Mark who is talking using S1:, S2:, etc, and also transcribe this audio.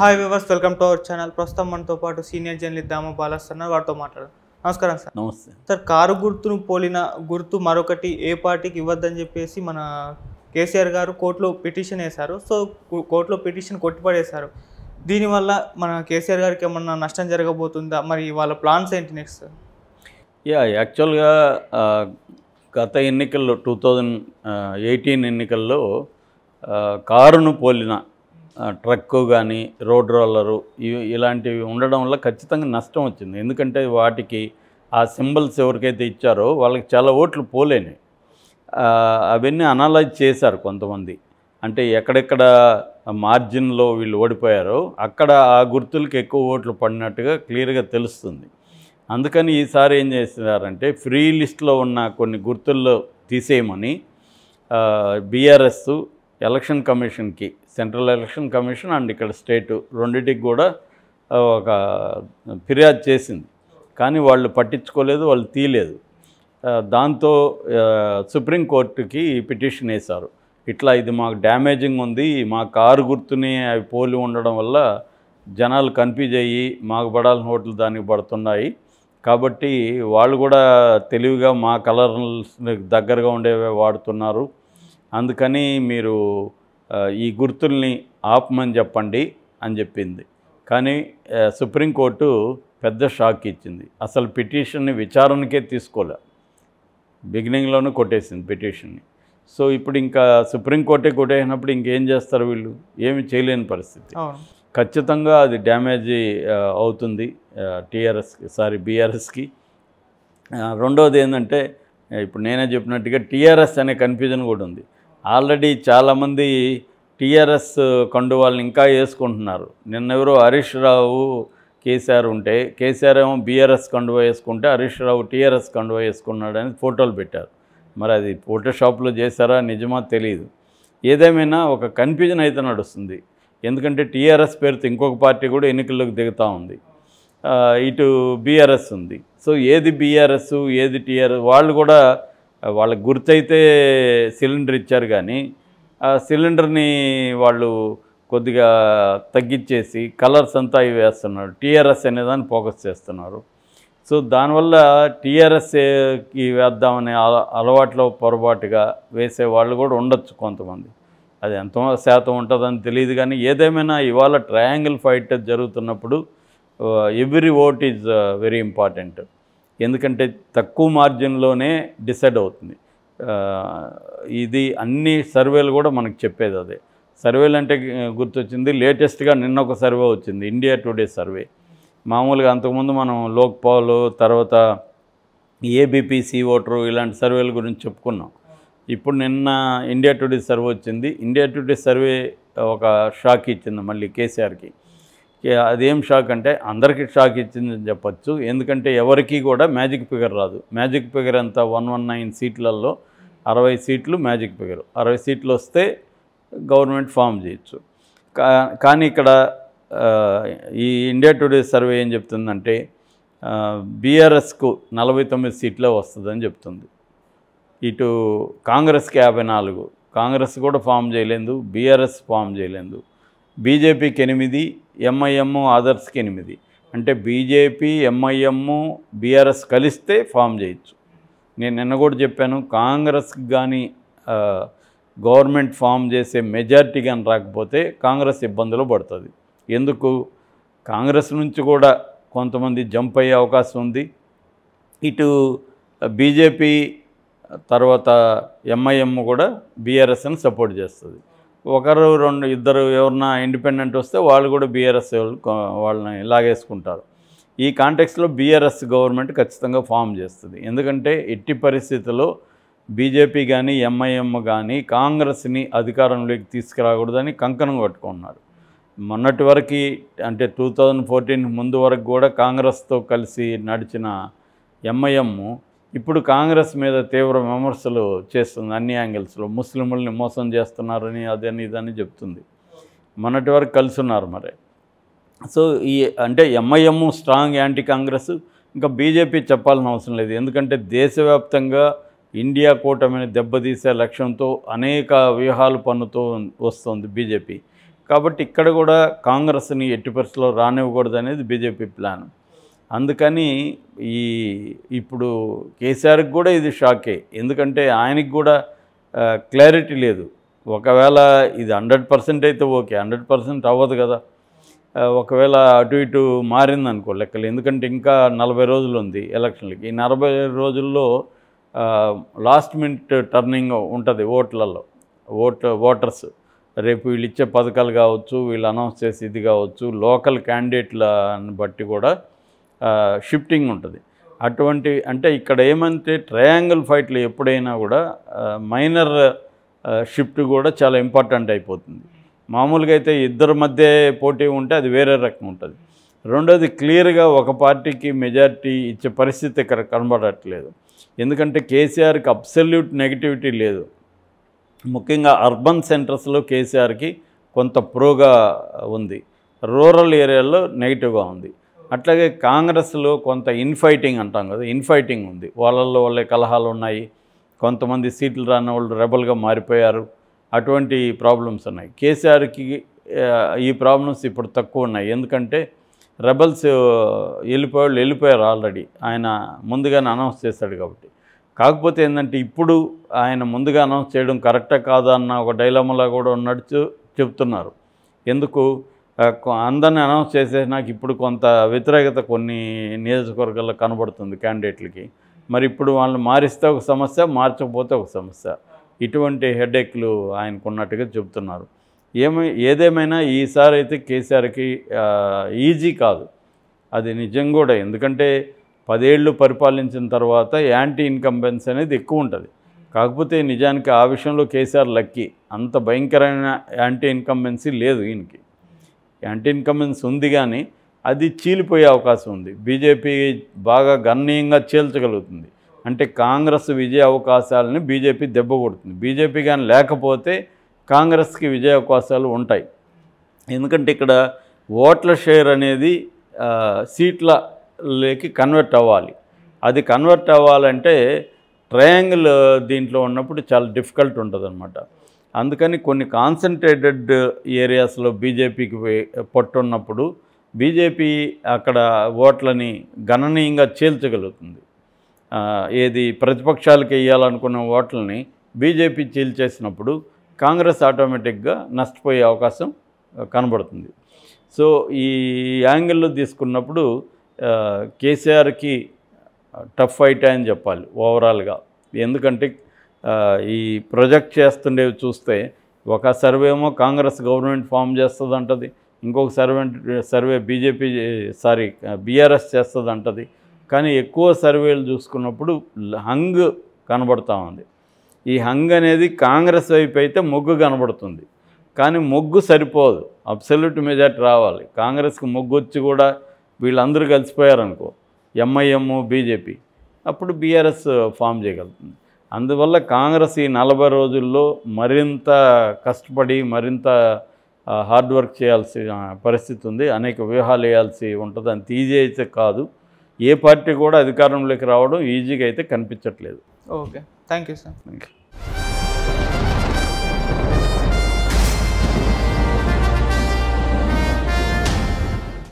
S1: hi viewers welcome to our channel ప్రస్తుతం మనతో పాటు సీనియర్ జర్నలిస్ట్ దామ బాలాస్ ఉన్నారు వారితో మాట్లాడు నమస్కారం సార్
S2: నమస్తే
S1: సార్ కారు గుర్తును పోలిన గుర్తు మరొకటి ఏ పార్టీకి ఇవ్వద్దని చెప్పేసి మన కేసీఆర్ గారు కోర్టులో పిటిషన్ వేశారు సో కో- కోర్టులో పిటిషన్ కొట్టిపడేశారు దీనివల్ల మన కేసీఆర్ గారికి ఏమన్నా నష్టం జరగబోతుందా మరి వాళ్ళ ప్లాన్స్ ఏంటి నెక్స్ట్
S2: యా యాక్చువల్గా ఆ, గత ఎన్నికల్లో టూ థౌజండ్ ఎయిటీన్ ఎన్నికల్లో ఆ, కారును పోలిన ఆ, ట్రక్కు కానీ రోడ్ రోలరు ఇవి ఇలాంటివి ఉండడం వల్ల ఖచ్చితంగా నష్టం వచ్చింది ఎందుకంటే వాటికి ఆ సింబల్స్ ఎవరికైతే ఇచ్చారో వాళ్ళకి చాలా ఓట్లు పోలేని అవన్నీ అనలైజ్ చేశారు కొంతమంది అంటే ఎక్కడెక్కడ మార్జిన్లో వీళ్ళు ఓడిపోయారో అక్కడ ఆ గుర్తులకి ఎక్కువ ఓట్లు పడినట్టుగా క్లియర్గా తెలుస్తుంది అందుకని ఈసారి ఏం చేస్తున్నారంటే ఫ్రీ లిస్ట్లో ఉన్న కొన్ని గుర్తుల్లో తీసేయమని బీఆర్ఎస్ ఎలక్షన్ కమిషన్కి సెంట్రల్ ఎలక్షన్ కమిషన్ అండ్ ఇక్కడ స్టేటు రెండింటికి కూడా ఆ, ఒక ఫిర్యాదు చేసింది కానీ వాళ్ళు పట్టించుకోలేదు వాళ్ళు తీయలేదు ఆ, దాంతో ఆ, సుప్రీంకోర్టుకి పిటిషన్ వేశారు ఇట్లా ఇది మాకు డ్యామేజింగ్ ఉంది మా కారు గుర్తుని అవి పోలి ఉండడం వల్ల జనాలు కన్ఫ్యూజ్ అయ్యి మాకు పడాల్సిన ఓట్లు దానికి పడుతున్నాయి కాబట్టి వాళ్ళు కూడా తెలివిగా మా కలర్స్ దగ్గరగా ఉండేవే వాడుతున్నారు అందుకని మీరు ఆ, ఈ గుర్తుల్ని ఆపమని చెప్పండి అని చెప్పింది కానీ ఆ, సుప్రీంకోర్టు పెద్ద షాక్ ఇచ్చింది అసలు పిటిషన్ని విచారణకే తీసుకోలే బిగినింగ్లోనే కొట్టేసింది పిటిషన్ని సో ఇప్పుడు ఇంకా సుప్రీంకోర్టే కొట్టేసినప్పుడు ఇంకేం చేస్తారు వీళ్ళు ఏమి చేయలేని పరిస్థితి
S1: అవును
S2: ఖచ్చితంగా అది డ్యామేజ్ ఆ, అవుతుంది టీఆర్ఎస్కి సారీ బీఆర్ఎస్కి రెండవది ఏంటంటే ఆ, ఇప్పుడు నేనే చెప్పినట్టుగా టీఆర్ఎస్ అనే కన్ఫ్యూజన్ కూడా ఉంది ఆల్రెడీ చాలామంది టీఆర్ఎస్ కండువాళ్ళని ఇంకా వేసుకుంటున్నారు నిన్నెవరో హరీష్ రావు కేసీఆర్ ఉంటే కేసీఆర్ ఏమో బీఆర్ఎస్ కండువా వేసుకుంటే హరీష్ రావు టీఆర్ఎస్ కండువా వేసుకున్నాడని ఫోటోలు పెట్టారు మరి అది ఫోటోషాప్లో చేశారా నిజమా తెలియదు ఏదేమైనా ఒక కన్ఫ్యూజన్ అయితే నడుస్తుంది ఎందుకంటే టీఆర్ఎస్ పేరుతో ఇంకొక పార్టీ కూడా ఎన్నికల్లోకి దిగుతూ ఉంది ఆ, ఇటు బీఆర్ఎస్ ఉంది సో ఏది బీఆర్ఎస్ ఏది టీఆర్ఎస్ వాళ్ళు కూడా ఆ, వాళ్ళకి గుర్తయితే సిలిండర్ ఇచ్చారు కానీ ఆ సిలిండర్ని వాళ్ళు కొద్దిగా తగ్గించేసి కలర్స్ అంతా ఇవి వేస్తున్నారు టీఆర్ఎస్ అనేదాన్ని ఫోకస్ చేస్తున్నారు సో దానివల్ల టీఆర్ఎస్కి వేద్దామనే అల- అలవాట్లో పొరపాటుగా వేసే వాళ్ళు కూడా ఉండొచ్చు కొంతమంది అది ఎంత శాతం ఉంటుందని తెలియదు కానీ ఏదేమైనా ఇవాళ ట్రయాంగిల్ ఫైట్ జరుగుతున్నప్పుడు every vote is very important ఎందుకంటే తక్కువ మార్జిన్లోనే డిసైడ్ అవుతుంది ఆ, ఇది అన్ని సర్వేలు కూడా మనకు చెప్పేది అదే సర్వేలు అంటే ఆ, గుర్తొచ్చింది లేటెస్ట్గా నిన్న ఒక సర్వే వచ్చింది ఇండియా టుడే సర్వే మామూలుగా అంతకుముందు మనం లోక్ పాల్ తర్వాత ఏబీపీ సి ఓటరు ఇలాంటి సర్వేల గురించి చెప్పుకున్నాం ఇప్పుడు నిన్న ఇండియా టుడే సర్వే వచ్చింది ఇండియా టుడే సర్వే ఒక షాక్ ఇచ్చింది మళ్ళీ కేసీఆర్కి కే- అదేం షాక్ అంటే అందరికీ షాక్ ఇచ్చిందని చెప్పొచ్చు ఎందుకంటే ఎవరికి కూడా మ్యాజిక్ ఫిగర్ రాదు మ్యాజిక్ ఫిగర్ ఎంత వన్ వన్ నైన్ సీట్లలో అరవై సీట్లు మ్యాజిక్ ఫిగర్ అరవై సీట్లు వస్తే గవర్నమెంట్ ఫామ్ చేయొచ్చు కా కానీ ఇక్కడ ఆ, ఈ ఇండియా టుడే సర్వే ఏం చెప్తుందంటే బీఆర్ఎస్కు నలభై తొమ్మిది సీట్లే వస్తుందని చెప్తుంది ఇటు కాంగ్రెస్కి యాభై నాలుగు కాంగ్రెస్ కూడా ఫామ్ చేయలేదు బీఆర్ఎస్ ఫామ్ చేయలేదు బీజేపీకి ఎనిమిది ఎంఐఎం అదర్స్కి ఎనిమిది అంటే బీజేపీ ఎంఐఎం బీఆర్ఎస్ కలిస్తే ఫామ్ చేయొచ్చు నేను నిన్న కూడా చెప్పాను కాంగ్రెస్కి కానీ గవర్నమెంట్ ఫామ్ చేసే మెజారిటీ కానీ రాకపోతే కాంగ్రెస్ ఇబ్బందులు పడుతుంది ఎందుకు కాంగ్రెస్ నుంచి కూడా కొంతమంది జంప్ అయ్యే అవకాశం ఉంది ఇటు బీజేపీ తర్వాత ఎంఐఎం కూడా బీఆర్ఎస్ని సపోర్ట్ చేస్తుంది ఒకరు రెండు ఇద్దరు ఎవరన్నా ఇండిపెండెంట్ వస్తే వాళ్ళు కూడా బీఆర్ఎస్ వాళ్ళని లాగేసుకుంటారు ఈ కాంటెక్స్లో బీఆర్ఎస్ గవర్నమెంట్ ఖచ్చితంగా ఫామ్ చేస్తుంది ఎందుకంటే ఎట్టి పరిస్థితుల్లో బీజేపీ కానీ ఎంఐఎం కానీ కాంగ్రెస్ని అధికారంలోకి తీసుకురాకూడదని కంకణం కట్టుకున్నారు మొన్నటి వరకు అంటే టూ థౌజండ్ ఫోర్టీన్ ముందు వరకు కూడా కాంగ్రెస్తో కలిసి నడిచిన ఎంఐఎం ఇప్పుడు కాంగ్రెస్ మీద తీవ్ర విమర్శలు చేస్తుంది అన్ని యాంగిల్స్లో ముస్లింలని మోసం చేస్తున్నారని అదని ఇదని చెప్తుంది మొన్నటి వరకు కలిసి ఉన్నారు మరి సో ఈ అంటే ఎంఐఎం స్ట్రాంగ్ యాంటీ కాంగ్రెస్ ఇంకా బీజేపీ చెప్పాల్సిన అవసరం లేదు ఎందుకంటే దేశవ్యాప్తంగా ఇండియా కూటమిని దెబ్బతీసే లక్ష్యంతో అనేక వ్యూహాలు పన్నుతూ వస్తుంది బీజేపీ కాబట్టి ఇక్కడ కూడా కాంగ్రెస్ని ఎట్టి పరిస్థితుల్లో రానివ్వకూడదు అనేది బీజేపీ ప్లాన్ అందుకని ఈ ఇప్పుడు కేసీఆర్కి కూడా ఇది షాకే ఎందుకంటే ఆయనకి కూడా క్లారిటీ లేదు ఒకవేళ ఇది హండ్రెడ్ పర్సెంట్ అయితే ఓకే హండ్రెడ్ పర్సెంట్ అవ్వదు కదా ఆ, ఒకవేళ అటు ఇటు మారిందనుకో లెక్కలు ఎందుకంటే ఇంకా నలభై రోజులు ఉంది ఎలక్షన్లకి ఈ నలభై రోజుల్లో లాస్ట్ మినిట్ టర్నింగ్ ఉంటుంది ఓట్లలో ఓట్ ఓటర్స్ రేపు వీళ్ళు ఇచ్చే పథకాలు కావచ్చు వీళ్ళు అనౌన్స్ చేసి ఇది కావచ్చు లోకల్ క్యాండిడేట్లను బట్టి కూడా షిఫ్టింగ్ ఉంటుంది అటువంటి అంటే ఇక్కడ ఏమంటే ట్రయాంగిల్ ఫైట్లు ఎప్పుడైనా కూడా మైనర్ షిఫ్ట్ కూడా చాలా ఇంపార్టెంట్ అయిపోతుంది మామూలుగా అయితే ఇద్దరి మధ్య పోటీ ఉంటే అది వేరే రకం ఉంటుంది రెండోది క్లియర్గా ఒక పార్టీకి మెజారిటీ ఇచ్చే పరిస్థితి ఇక్కడ కనబడట్లేదు ఎందుకంటే కేసీఆర్కి అబ్సల్యూట్ నెగిటివిటీ లేదు ముఖ్యంగా అర్బన్ సెంటర్స్లో కేసీఆర్కి కొంత ప్రోగా ఉంది రూరల్ ఏరియాలో నెగిటివ్గా ఉంది అట్లాగే కాంగ్రెస్లో కొంత ఇన్ఫైటింగ్ అంటాం కదా ఇన్ఫైటింగ్ ఉంది వాళ్ళల్లో వాళ్ళే కలహాలు ఉన్నాయి కొంతమంది సీట్లు రాని వాళ్ళు రెబల్గా మారిపోయారు అటువంటి ప్రాబ్లమ్స్ ఉన్నాయి కేసీఆర్కి ఆ, ఈ ప్రాబ్లమ్స్ ఇప్పుడు తక్కువ ఉన్నాయి ఎందుకంటే రెబల్స్ వెళ్ళిపోయాళ్ళు వెళ్ళిపోయారు ఆల్రెడీ ఆయన ముందుగానే అనౌన్స్ చేశాడు కాబట్టి కాకపోతే ఏంటంటే ఇప్పుడు ఆయన ముందుగా అనౌన్స్ చేయడం కరెక్టా కాదా అన్న ఒక డైలమాలో కూడా ఉన్నట్టు చె- చెప్తున్నారు ఎందుకు ఆ, కొ- అందరిని అనౌన్స్ చేసే నాకు ఇప్పుడు కొంత వ్యతిరేకత కొన్ని నియోజకవర్గాల్లో కనబడుతుంది క్యాండిడేట్లకి మరి ఇప్పుడు వాళ్ళని మారిస్తే ఒక సమస్య మార్చకపోతే ఒక సమస్య ఇటువంటి హెడేక్లు ఆయనకు ఉన్నట్టుగా చెబుతున్నారు ఏమై ఏదేమైనా ఈసారి అయితే కేసీఆర్కి ఆ, ఈజీ కాదు అది నిజం కూడా ఎందుకంటే పదేళ్ళు పరిపాలించిన తర్వాత యాంటీ ఇన్కంబెన్స్ అనేది ఎక్కువ ఉంటుంది కాకపోతే నిజానికి ఆ విషయంలో కేసీఆర్ లక్కీ అంత భయంకరమైన యాంటీ ఇన్కంబెన్సీ లేదు ఈయనకి యాంటీ ఇన్కంబెన్స్ ఉంది కానీ అది చీలిపోయే అవకాశం ఉంది బీజేపీ బాగా గణనీయంగా చీల్చగలుగుతుంది అంటే కాంగ్రెస్ విజయ అవకాశాలని బీజేపీ దెబ్బ కొడుతుంది బీజేపీ కానీ లేకపోతే కాంగ్రెస్కి విజయ అవకాశాలు ఉంటాయి ఎందుకంటే ఇక్కడ ఓట్ల షేర్ అనేది ఆ, సీట్లలోకి కన్వర్ట్ అవ్వాలి అది కన్వర్ట్ అవ్వాలంటే ట్రయాంగిల్ దీంట్లో ఉన్నప్పుడు చాలా డిఫికల్ట్ ఉంటుంది అనమాట అందుకని కొన్ని కాన్సన్ట్రేటెడ్ ఏరియాస్లో బీజేపీకి పట్టున్నప్పుడు బీజేపీ అక్కడ ఓట్లని గణనీయంగా చీల్చగలుగుతుంది ఆ, ఏది ప్రతిపక్షాలకు వేయాలనుకున్న ఓట్లని బీజేపీ చీల్చేసినప్పుడు కాంగ్రెస్ ఆటోమేటిక్గా నష్టపోయే అవకాశం ఆ, కనబడుతుంది సో ఈ యాంగిల్లో తీసుకున్నప్పుడు ఆ, కేసీఆర్కి టఫ్ ఫైట్ అని చెప్పాలి ఓవరాల్గా ఎందుకంటే ఆ, ఈ ప్రొజెక్ట్ చేస్తుండేవి చూస్తే ఒక సర్వే ఏమో కాంగ్రెస్ గవర్నమెంట్ ఫామ్ చేస్తుంది అంటది ఇంకొక survey survey BJP sorry BRS చేస్తుంది అంటది కానీ ఎక్కువ సర్వేలు చూసుకున్నప్పుడు హంగ్ కనబడతా ఉంది ఈ హంగ్ అనేది కాంగ్రెస్ వైపు అయితే మొగ్గు కనబడుతుంది కానీ మొగ్గు సరిపోదు అబ్సల్యూట్ మెజార్టీ రావాలి కాంగ్రెస్కి మొగ్గు వచ్చి కూడా వీళ్ళందరూ కలిసిపోయారనుకో ఎంఐఎం బీజేపీ అప్పుడు బీఆర్ఎస్ ఫామ్ చేయగలుగుతుంది అందువల్ల కాంగ్రెస్ ఈ నలభై రోజుల్లో మరింత కష్టపడి మరింత ఆ, హార్డ్ వర్క్ చేయాల్సిన పరిస్థితి ఉంది అనేక వ్యూహాలు వేయాల్సి ఉంటుంది అంత ఈజీ అయితే కాదు ఏ పార్టీ కూడా అధికారంలోకి రావడం ఈజీగా అయితే కనిపించట్లేదు
S1: okay thank you sir
S2: thank you